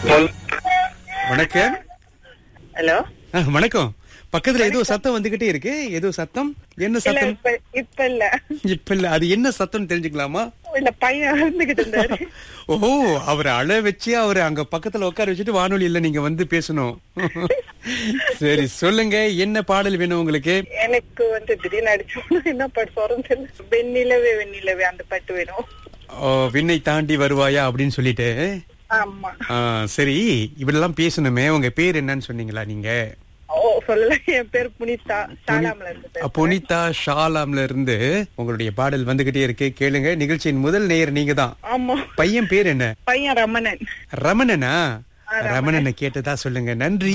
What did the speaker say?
வணக்கம் ஹலோ ஆ, வணக்கம் பக்கத்துல ஏதோ சத்தம் வந்துகிட்டே இருக்கு ஏதோ சத்தம் என்ன இல்ல சத்தம் இப்ப இப்ப இல்ல இப்ப இல்ல அது என்ன சத்தம் தெரிஞ்சுக்கலாமா இல்ல பையன் இருந்துகிட்டு இருந்தாரு ஓ அவரை அழ வச்சு அவரை அங்க பக்கத்துல உட்கார வச்சுட்டு வானொலியில நீங்க வந்து பேசணும் சரி சொல்லுங்க என்ன பாடல் வேணும் உங்களுக்கு எனக்கு வந்து திடீர்னு அடிச்சோம்னா என்ன பாட்டு சொல்றேன்னு தெரியல வெண்ணிலவே வெண்ணிலவே அந்த பாட்டு வேணும் ஓ, விண்ணை தாண்டி வருவாயா அப்படின்னு சொல்லிட்டு ஆமா ஆ, சரி இவரெல்லாம் பேசணுமே உங்க பேர் என்னன்னு சொன்னீங்களா நீங்க ஓ சொல்லல என் பேர் புனிதா சாலாம்ல இருந்து புனிதா ஷாலாம்ல இருந்து உங்களுடைய பாடல் வந்துகிட்டே இருக்கு கேளுங்க நிகழ்ச்சியின் முதல் நேயர் நீங்க தான் ஆமா பையன் பேர் என்ன பையன் ரமணன் ரமணனா ரமணனை கேட்டதா சொல்லுங்க நன்றி